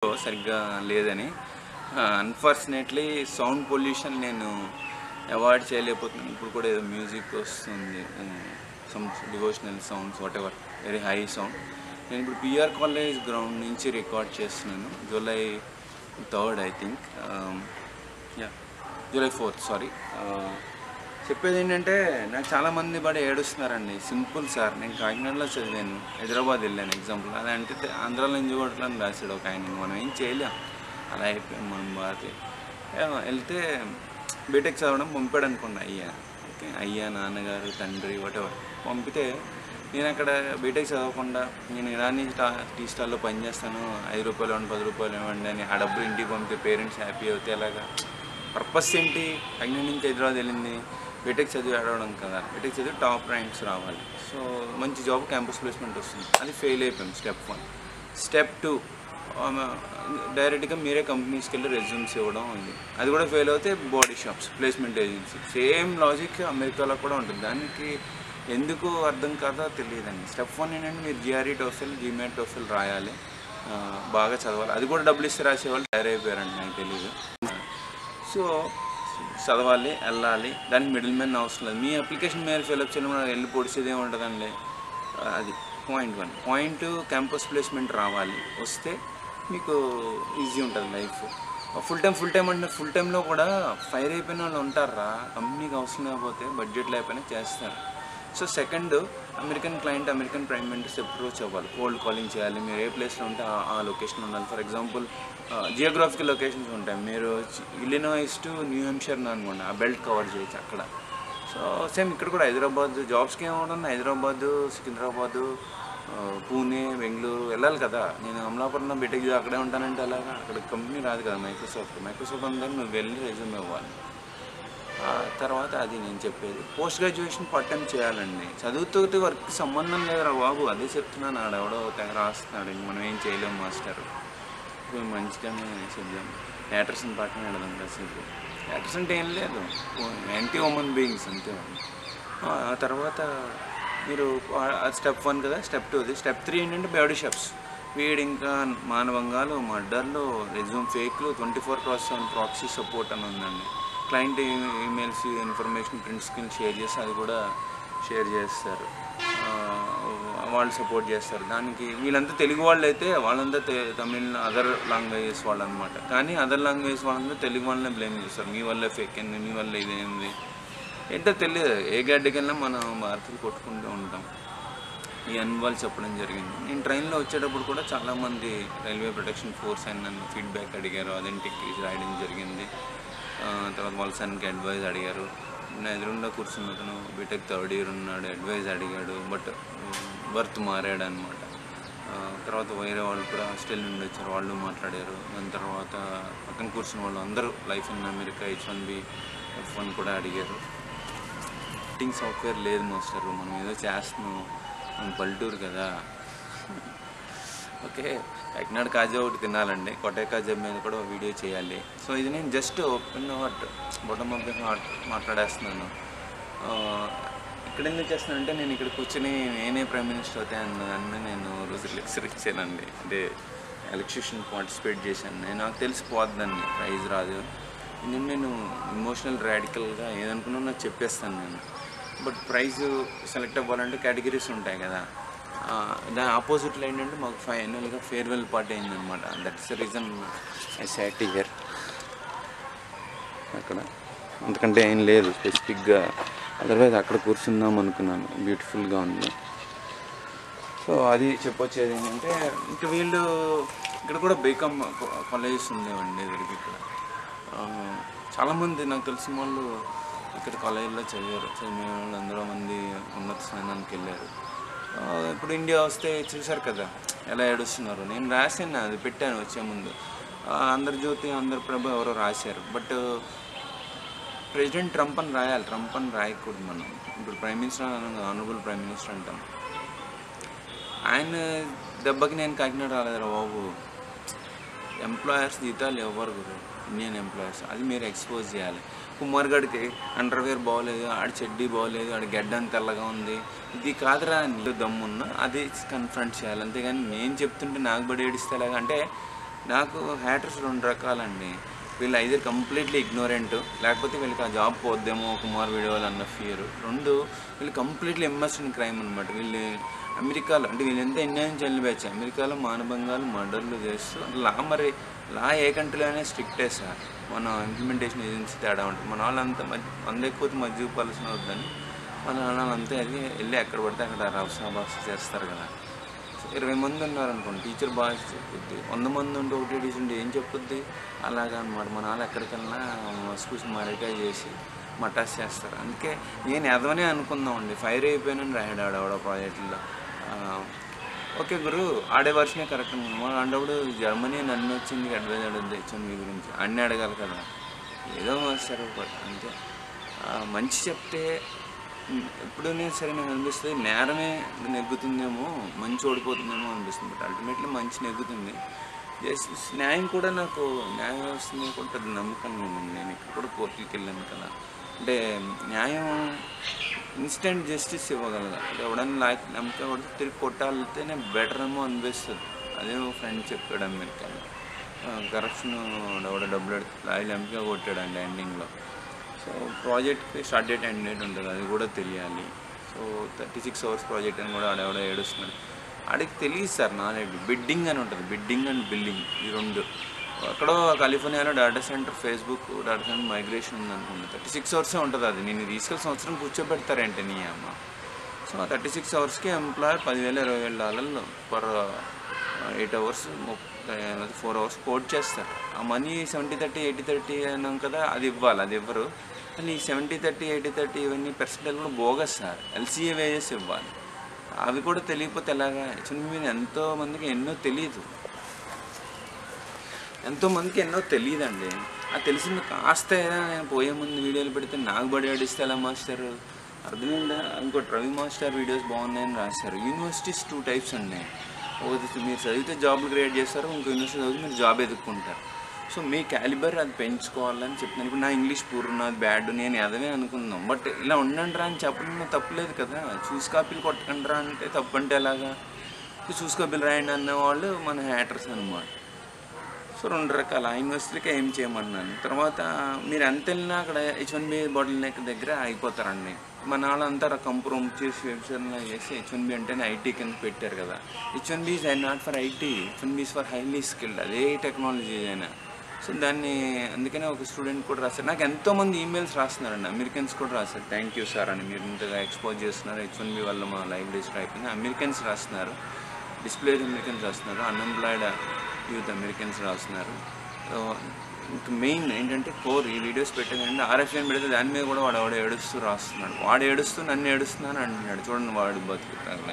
సరిగ్గా లేదని unfortunately sound pollution నేను అవాయిడ్ చేయలేకపోతున్నాను ఇప్పుడు కూడా ఏదో మ్యూజిక్ వస్తుంది some devotional sounds whatever very high sound నేను ఇప్పుడు పిఆర్ కాలేజ్ గ్రౌండ్ నుంచి రికార్డ్ చేస్తున్నాను July third I think yeah July fourth sorry చెప్పేది ఏంటంటే నాకు చాలామంది పడి ఏడుస్తున్నారండి సింపుల్ సార్ నేను కాకినాడలో చదివాను హైదరాబాద్ వెళ్ళాను ఎగ్జాంపుల్ అలా అంటే తె- ఆంధ్రాలో ఎంజుకోవట్లని రాశాడు ఒక ఆయన మనం ఏం చేయలేం అలా అయిపోయాం మనం బాధ వెళ్తే బీటెక్ చదవడం పంపాడు అనుకోండి అయ్యా ఓకే అయ్యా నాన్నగారు తండ్రి వాటెవర్ పంపితే నేను అక్కడ బీటెక్ చదవకుండా నేను ఇరానీ స్టా టీ స్టాల్లో పనిచేస్తాను ఐదు రూపాయలు ఇవ్వండి పది రూపాయలు ఇవ్వండి అని ఆ డబ్బులు ఇంటికి పంపితే పేరెంట్స్ హ్యాపీ అవుతే అలాగా పర్పస్ ఏంటి అగ్ని నుంచి హైదరాబాద్ వెళ్ళింది బీటెక్ చదివి ఆడవడం కదా బీటెక్ చదివి టాప్ ర్యాంక్స్ రావాలి సో మంచి జాబ్ క్యాంపస్ ప్లేస్మెంట్ వస్తుంది అది ఫెయిల్ అయిపోయింది స్టెప్ వన్ స్టెప్ టూ డైరెక్ట్గా మీరే కంపెనీస్కి వెళ్ళి రెజ్యూమ్స్ ఇవ్వడం ఉంది అది కూడా ఫెయిల్ అవుతే body shops placement agency same logic అమెరికాలో కూడా ఉంటుంది దానికి ఎందుకు అర్థం కాదో తెలియదండి స్టెప్ వన్ ఏంటంటే మీరు జిఆర్ఈ టోఫెల్ జీమెట్ టోఫెల్ రాయాలి ఆ, బాగా చదవాలి అది కూడా డబ్బులు ఇస్తే రాసేవాళ్ళు తయారైపోయారండి నాకు తెలియదు సో చదవాలి వెళ్ళాలి దానికి మిడిల్ మ్యాన్ అవసరం లేదు మీ అప్లికేషన్ మీరు ఫిల్అప్ చేయడం వల్ల వెళ్ళి పొడిచేది ఏముంటుందండి అది point one point campus placement రావాలి వస్తే మీకు ఈజీ ఉంటుంది life full time full time అంటే ఫుల్ టైంలో కూడా ఫైర్ అయిపోయిన వాళ్ళు ఉంటారా కంపెనీకి అవసరం లేకపోతే బడ్జెట్ లేకపోయినా చేస్తారు so second American client American prime ministers approach అవ్వాలి కోల్డ్ కాలింగ్ చేయాలి మీరు ఏ ప్లేస్లో ఉంటే ఆ- ఆ లొకేషన్ ఉండాలి ఫర్ ఎగ్జాంపుల్ జియోగ్రాఫికల్ లొకేషన్స్ ఉంటాయి మీరు ఇలినాయిస్ టు న్యూ హెంప్షైర్ అనుకోండి ఆ బెల్ట్ కవర్ చేయొచ్చు అక్కడ సో సేమ్ ఇక్కడ కూడా హైదరాబాద్ జాబ్స్కి ఏమవుతుంది హైదరాబాద్ సికింద్రాబాద్ ఆ, పూణే బెంగళూరు వెళ్ళాలి కదా నేను అమలాపురంలో బీటెక్ అక్కడే ఉంటానంటే అలాగా అక్కడ కంపెనీ రాదు కదా మైక్రోసాఫ్ట్ మైక్రోసాఫ్ట్ అందరూ నువ్వు వెళ్ళి రెజ్యూమ్ ఇవ్వాలి ఆ తర్వాత అది నేను చెప్పేది పోస్ట్ గ్రాడ్యుయేషన్ పార్ట్ టైం చేయాలండి చదువుతోటి వర్క్కి సంబంధం లేదురా బాబు అదే చెప్తున్నాను ఆడెవడో తెగ రాస్తున్నాడు ఇంక మనం ఏం చేయలేం మాస్టర్ ఇప్పుడు మంచిగానే చేద్దాం యాటర్సన్ పాటనే వెళదాం కాసేపు యాటర్స్ అంటే ఏం లేదు యాంటీ ఉమెన్ బీయింగ్స్ అంతే ఆ ఆ తర్వాత మీరు స్టెప్ వన్ కదా స్టెప్ టూది స్టెప్ త్రీ ఏంటంటే బాడీ షాప్స్ వీడు ఇంకా మానవంగాలు మర్డర్లు రెజ్యూమ్ ఫేక్లు twenty four cross seven proxy support అని ఉందండి client emails information print screen share చేసి అది కూడా షేర్ చేస్తారు ఆ, వాళ్ళు సపోర్ట్ చేస్తారు దానికి వీళ్ళంతా తెలుగు వాళ్ళు అయితే వాళ్ళంతా తె- తమిళ్ అదర్ లాంగ్వేజెస్ వాళ్ళు అనమాట కానీ అదర్ లాంగ్వేజెస్ వాళ్ళంతా తెలుగు వాళ్ళనే బ్లేమ్ చేస్తారు మీ వల్ల ఫేక్ అయింది మీ వల్ల ఇదేంది ఏంటో తెలియదు ఏ గడ్డకెళ్ళినా మనం వార్తలు కొట్టుకుంటూ ఉంటాం ఈ అనుభవాలు చెప్పడం జరిగింది నేను ట్రైన్లో వచ్చేటప్పుడు కూడా చాలామంది రైల్వే ప్రొటెక్షన్ ఫోర్స్ అని నన్ను ఫీడ్బ్యాక్ అడిగారు అథెంటిక్ రాయడం జరిగింది ఆ, తర్వాత వాళ్ళ సన్కి అడ్వైజ్ అడిగారు నా ఎదురుండా కూర్చున్న అతను బీటెక్ థర్డ్ ఇయర్ ఉన్నాడు అడ్వైజ్ అడిగాడు బట్ వర్త్ మారాడు అనమాట తర్వాత వేరే వాళ్ళు కూడా హాస్టల్ నుండి వచ్చారు వాళ్ళు మాట్లాడారు దాని తర్వాత పక్కన కూర్చున్న వాళ్ళు అందరూ life in America H one B F one కూడా అడిగారు ఎడిటింగ్ సాఫ్ట్వేర్ లేదు మాస్టర్ మనం ఏదో చేస్తున్నాం మనం పల్లెటూరు కదా ఓకే కాకినాడ కాజా ఒకటి తినాలండి కొట్టే కాజా మీద కూడా ఒక వీడియో చేయాలి సో ఇది నేను just open heart bottom of the heart మాట్లాడేస్తున్నాను ఆ, ఇక్కడ ఎందుకు చేస్తున్నానంటే నేను ఇక్కడ కూర్చొని నేనే ప్రైమ్ మినిస్టర్ అవుతాయి అన్న దాన్ని నేను రోజు లెక్చర్ ఇచ్చానండి అంటే ఎలక్ట్రిషియన్ పార్టిసిపేట్ చేశాను నేను నాకు తెలిసిపోద్దండి ప్రైజ్ రాదు ఎందుకంటే నేను ఇమోషనల్ రాడికల్గా ఏదనుకున్నా నాకు చెప్పేస్తాను నేను బట్ ప్రైజ్ సెలెక్ట్ అవ్వాలంటే కేటగిరీస్ ఉంటాయి కదా ఆ, దాని ఆపోజిట్లో ఏంటంటే మాకు ఫైనల్గా ఫేర్వెల్ పార్టీ అయిందనమాట that's the reason I sat year అక్కడ అంతకంటే ఏం లేదు స్పెసిఫిక్గా అదర్వైజ్ అక్కడ కూర్చుందాం అనుకున్నాను బ్యూటిఫుల్గా ఉంది సో అది చెప్పొచ్చేది ఏంటంటే ఇంకా వీళ్ళు ఇక్కడ కూడా బీకామ్ కాలేజెస్ ఉండేవండి ఎదురుకి ఇక్కడ ఆ, చాలామంది నాకు తెలిసిన వాళ్ళు ఇక్కడ కాలేజీలో చదివారు చదివిన వాళ్ళు అందరూ మంది ఉన్నత స్థానానికి వెళ్ళారు ఆ, ఇప్పుడు ఇండియా వస్తే చూశారు కదా ఎలా ఏడుస్తున్నారు నేను రాశాను అది పెట్టాను వచ్చే ముందు ఆ, ఆంధ్రజ్యోతి ఆంధ్రప్రభ ఎవరో రాశారు బట్ ప్రెసిడెంట్ ట్రంప్ అని రాయాలి ట్రంప్ అని రాయకూడదు మనం ఇప్పుడు prime minister honourable prime minister అంటాం ఆయన దెబ్బకి నేను కాకినాడ రాలేదురా బాబు ఎంప్లాయర్స్ జీతాలు ఎవరు గురు ఇండియన్ ఎంప్లాయర్స్ అది మీరు ఎక్స్పోజ్ చేయాలి కుమార్ గడికి అండర్వేర్ బాగోలేదు ఆడి చెడ్డీ బాగోలేదు ఆడి గడ్డం తెల్లగా ఉంది ఇది కాదురా నీళ్ళు దమ్మున్న అది కన్ఫ్రంట్ చేయాలి అంతేగాని నేను చెప్తుంటే నాకు బడి ఏడిస్తే ఎలాగ అంటే నాకు హ్యాటర్స్ రెండు రకాలండి వీళ్ళు అయితే కంప్లీట్లీ ఇగ్నోరెంట్ లేకపోతే వీళ్ళకి ఆ జాబ్ పోద్దేమో కుమార్ వీడియోలు అన్న ఫియర్ రెండు వీళ్ళు కంప్లీట్లీ ఇమ్మర్షన్ క్రైమ్ అనమాట వీళ్ళు అమెరికాలో అంటే వీళ్ళు ఎంత అన్యాయం చెల్లిపోయచ్చు అమెరికాలో మానభంగాలు మర్డర్లు చేస్తూ లా మరి లా ఏ కంట్రీలోనే స్ట్రిక్టే సార్ మన ఇంప్లిమెంటేషన్ ఏజెన్సీ తేడా ఉంటుంది మన వాళ్ళంతా మధ్య వంద ఎక్కువ మధ్య చూపాల్సిన వద్దని మన వాళ్ళంతా వెళ్ళి వెళ్ళి ఎక్కడ పడితే అక్కడ రవసాబాస్ చేస్తారు కదా సో ఇరవై మంది ఉన్నారనుకోండి టీచర్ బాగా చెప్పుద్ది వంద మంది ఉంటే ఒకటే టీచర్ ఉంటే ఏం చెప్పుద్ది అలాగా అనమాట మన వాళ్ళు ఎక్కడికన్నా మస్కూసి మరికాయ చేసి మటాస్ చేస్తారు అందుకే నేను ఎదవనే అనుకుందామండి ఫైర్ అయిపోయానని రాయడు ఆడవాడ ప్రాజెక్టులో ఓకే గురు ఆడే వర్షనే కరెక్ట్ మన అంటే జర్మనీ నన్ను వచ్చింది అడ్వైజ్ అడగద్దు హెచ్ఎన్ మీ గురించి అన్నీ అడగాలి కదా ఏదో మాస్టర్ ఒకటి అంతే ఆ, మంచి చెప్తే ఉమ్, ఎప్పుడైనా సరే నాకు అనిపిస్తుంది నేరమే నెగ్గుతుందేమో మంచి ఓడిపోతుందేమో అనిపిస్తుంది బట్ అల్టిమేట్లీ మంచి నెగ్గుతుంది జస్టిస్ న్యాయం కూడా నాకు న్యాయ వ్యవస్థ మీద కూడా పెద్ద నమ్మకం లేదండి నేను ఇక్కడ కూడా కోర్టుకి వెళ్ళాను కదా అంటే న్యాయం ఇన్స్టెంట్ జస్టిస్ ఇవ్వగలగాలి అంటే ఎవడన్నా లాక్ నమ్మకం కూడా తిరిగి కొట్టాలితేనే బెటర్ ఏమో అనిపిస్తుంది అదే మా ఫ్రెండ్ చెప్పాడు అమెరికాలో కరప్షన్ ఎవడ డబ్బులు లాయలు ఎంపిక కొట్టాడండి ఎండింగ్లో సో ప్రాజెక్ట్కి స్టార్ట్ డేట్ ఎండ్ డేట్ ఉంటుంది అది కూడా తెలియాలి so thirty six hours project అని కూడా ఆడెవడ ఏడుస్తున్నాడు ఆడికి తెలియదు సార్ నాలెడ్జ్ బిడ్డింగ్ అని ఉంటుంది బిడ్డింగ్ అండ్ బిల్డింగ్ ఈ రెండు ఎక్కడో కాలిఫోర్నియాలో data centre Facebook data centre migration ఉంది అనుకుంటా థర్టీ సిక్స్ అవర్సే ఉంటుంది అది నేను తీసుకెళ్ళి సంవత్సరం కూర్చోబెడతారంటే నీ అమ్మ సో థర్టీ సిక్స్ అవర్స్కి ఎంప్లాయర్ పదివేల ఇరవై వేల డాలర్లు per eight hours four hours code చేస్తారు ఆ money seventy thirty eighty thirty అన్నాం కదా అది ఇవ్వాలి అది ఇవ్వరు కానీ సెవెంటీ థర్టీ ఎయిటీ థర్టీ ఇవన్నీ పర్సెంటేజ్ కూడా బోగస్ సార్ ఎల్సీఏ వేజెస్ ఇవ్వాలి అవి కూడా తెలియకపోతే ఎలాగా హెచ్ఎన్బి మీద ఎంతో మందికి ఎన్నో తెలియదు ఎంతో మందికి ఎన్నో తెలియదండి ఆ తెలిసింది కాస్త ఏదైనా నేను పోయే ముందు వీడియోలు పెడితే నాకు బడి ఆడిస్తే ఎలా మాస్టర్ అర్థమైందా ఇంకోటి రవి మాస్టర్ వీడియోస్ బాగున్నాయని రాశారు యూనివర్సిటీస్ టూ టైప్స్ ఉన్నాయి ఒకటి మీరు చదివితే జాబ్లు క్రియేట్ చేస్తారు ఇంకో యూనివర్సిటీ చదివితే మీరు జాబ్ ఎదుర్కొంటారు సో మీ క్యాలిబర్ అది పెంచుకోవాలని చెప్తున్నాను ఇప్పుడు నా ఇంగ్లీష్ పూర్ నాది బ్యాడ్ నేను అదమే అనుకుందాం బట్ ఇలా ఉండండి రా అని చెప్పడం తప్పులేదు కదా చూసి కాపీలు కొట్టకండి రా అంటే తప్పు అంటే ఎలాగా చూసి కాపీలు రాయండి అన్న వాళ్ళు మన హ్యాటర్స్ అనమాట సో రెండు రకాల ఆ యూనివర్సిటీకి ఏం చేయమన్నాను తర్వాత మీరు ఎంత వెళ్ళినా అక్కడ H one B bottleneck దగ్గర అయిపోతారండి మన వాళ్ళంతా కంపురం చేసి వెబ్సైట్లో చేసి హెచ్ వన్ బి అంటేనే ఐటీ కింద పెట్టారు కదా H one B is not for IT H one B for highly skilled అదే టెక్నాలజీ అయినా సో దాన్ని అందుకనే ఒక స్టూడెంట్ కూడా రాశారు నాకు ఎంతోమంది ఈమెయిల్స్ రాస్తున్నారండి అమెరికన్స్ కూడా రాశారు థ్యాంక్ యూ సార్ అని మీరు ఇంతగా ఎక్స్పోజ్ చేస్తున్నారు హెచ్ వన్ బి వల్ల మా లైఫ్ డిస్టర్ అయిపోయింది అమెరికన్స్ రాస్తున్నారు డిస్ప్లే అమెరికన్స్ రాస్తున్నారు అన్ఎంప్లాయిడ్ యూత్ అమెరికన్స్ రాస్తున్నారు సో ఇంకా మెయిన్ ఏంటంటే కోర్ ఈ వీడియోస్ పెట్టేదంటే ఆర్ఎఫ్ఎన్ పెడితే దాని మీద కూడా వాడు వాడు ఏడుస్తూ రాస్తున్నాడు వాడు ఏడుస్తూ నన్ను ఏడుస్తున్నాను అంటున్నాడు చూడండి వాడు బతుకుతాను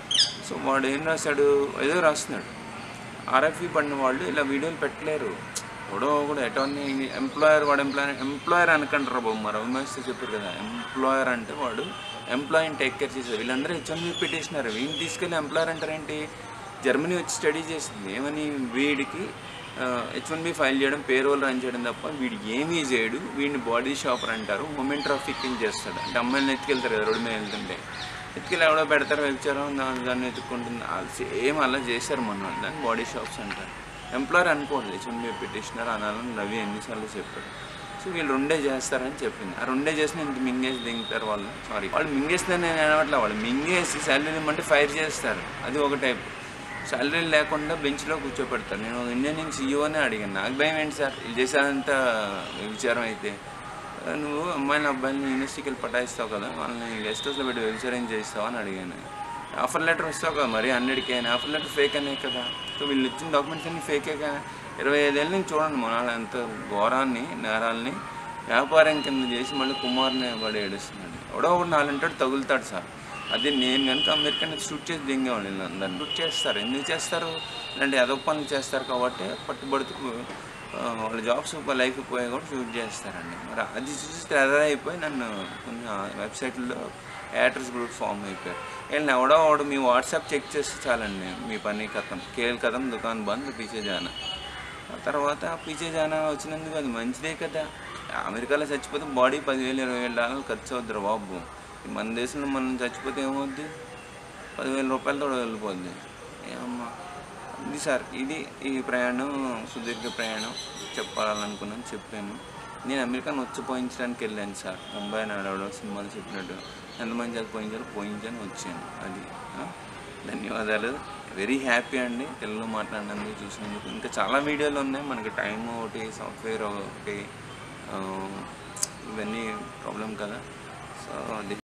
సో వాడు ఏం రాశాడు ఏదో రాస్తున్నాడు ఆర్ఎఫ్ఈ పడిన వాళ్ళు ఇలా వీడియోలు పెట్టలేరు ఎవడో కూడా అటార్నీ ఎంప్లాయర్ వాడు ఎంప్లాయర్ ఎంప్లాయర్ అనకంటారు బాబు మరి రవిమేస్తే చెప్పారు కదా ఎంప్లాయర్ అంటే వాడు ఎంప్లాయీని టేక్ కేర్ చేసేది వీళ్ళందరూ హెచ్ఎన్వి పెట్టేసినారు వీడిని తీసుకెళ్ళి ఎంప్లాయర్ అంటారేంటి జర్మనీ వచ్చి స్టడీ చేసింది ఏమని వీడికి హెచ్ వన్ బి ఫైల్ చేయడం పేరోల్ రన్ చేయడం తప్ప వీడు ఏమీ చేయడు వీడిని బాడీ షాపర్ అంటారు ఉమెన్ ట్రాఫికింగ్ చేస్తాడు అంటే అమ్మాయిని ఎత్తుకెళ్తారు కదా రోడ్డు మీద వెళ్తుంటే ఎత్తుకెళ్ళి ఎవడో పెడతారు వ్యభిచారం దాన్ని దాన్ని ఎత్తుక్కుంటుంది సేమ్ అలా చేశారు మన వాళ్ళు దాన్ని బాడీ షాప్స్ అంటారు ఎంప్లాయర్ అనుకోండి హెచ్ వన్ బి పెట్టేసినారు అనాలని రవి ఎన్నిసార్లు చెప్పాడు సో వీళ్ళు రెండే చేస్తారని చెప్పింది ఆ రెండే చేసిన ఇంత మింగేసి దింగుతారు వాళ్ళు సారీ వాళ్ళు మింగేస్తే నేను అనవట్లే వాళ్ళు మింగేసి శాలరీ ఇమ్మంటే ఫైర్ చేస్తారు అది ఒక టైప్ శాలరీ లేకుండా బెంచ్లో కూర్చోపెడతారు నేను ఒక ఇంజనీరింగ్ సీఈఓనే అడిగాను నాకు భయం ఏంటి సార్ ఇది చేసేదంత విచారం అయితే నువ్వు అమ్మాయిని అబ్బాయిని యూనివర్సిటీకి వెళ్ళి పటాయిస్తావు కదా వాళ్ళని గెస్ట్ హౌస్లో పెట్టి వ్యభిచారం చేస్తావు అని అడిగాను ఆఫర్ లెటర్ వస్తావు కదా మరి హండ్రెడ్కి అయినా ఆఫర్ లెటర్ ఫేక్ అనే కదా సో వీళ్ళు ఇచ్చిన డాక్యుమెంట్స్ అన్ని ఫేకే కదా ఇరవై ఐదేళ్ళ నుంచి చూడండి మన వాళ్ళు ఎంత ఘోరాన్ని నేరాల్ని వ్యాపారం కింద చేసి మళ్ళీ కుమార్ని పడి ఏడుస్తున్నాడు ఎవడో ఒకటి నాలుంటాడు తగులుతాడు సార్ అది నేను కనుక అమెరికన్ షూట్ చేసి దింగేవాళ్ళు వీళ్ళందరినీ షూట్ చేస్తారు ఎందుకు చేస్తారు ఇలాంటి అదొక పనులు చేస్తారు కాబట్టి పట్టుబడుతూ ఆ, వాళ్ళ జాబ్స్ లైఫ్ పోయి కూడా షూట్ చేస్తారండి మరి అది చూసి అదే అయిపోయి నన్ను కొంచెం వెబ్సైట్లో యాటర్స్ గ్రూప్ ఫామ్ అయిపోయారు వీళ్ళని ఎవడో వాడు మీ వాట్సాప్ చెక్ చేస్తే చాలండి మీ పని కథం కేల్ కథం దుకాన్ బంద్ పీచే జానా ఆ తర్వాత పీచే జానా వచ్చినందుకు అది మంచిదే కదా అమెరికాలో చచ్చిపోతే బాడీ పదివేలు ఇరవై వేల డాలర్లు ఖర్చు అవుద్దిరా బాబు ఈ మన దేశంలో మనం చచ్చిపోతే ఏమవుద్ది పదివేల రూపాయలతో వెళ్ళిపోద్ది ఏమమ్మా ఇది సార్ ఇది ఈ ప్రయాణం సుదీర్ఘ ప్రయాణం చెప్పాలనుకున్నాను చెప్పాను నేను అమెరికాను వచ్చి పోయించడానికి వెళ్ళాను సార్ ముంబై నడవడం సినిమాలు చెప్పినట్టు ఎంతమంది చేత పోయించాలో పోయించాను వచ్చాను అది ఆ? ధన్యవాదాలు వెరీ హ్యాపీ అండి తెలుగులో మాట్లాడినందుకు చూసినందుకు ఇంకా చాలా వీడియోలు ఉన్నాయి మనకి టైం ఒకటి సాఫ్ట్వేర్ ఒకటి ఆ, ఇవన్నీ ప్రాబ్లం కదా సో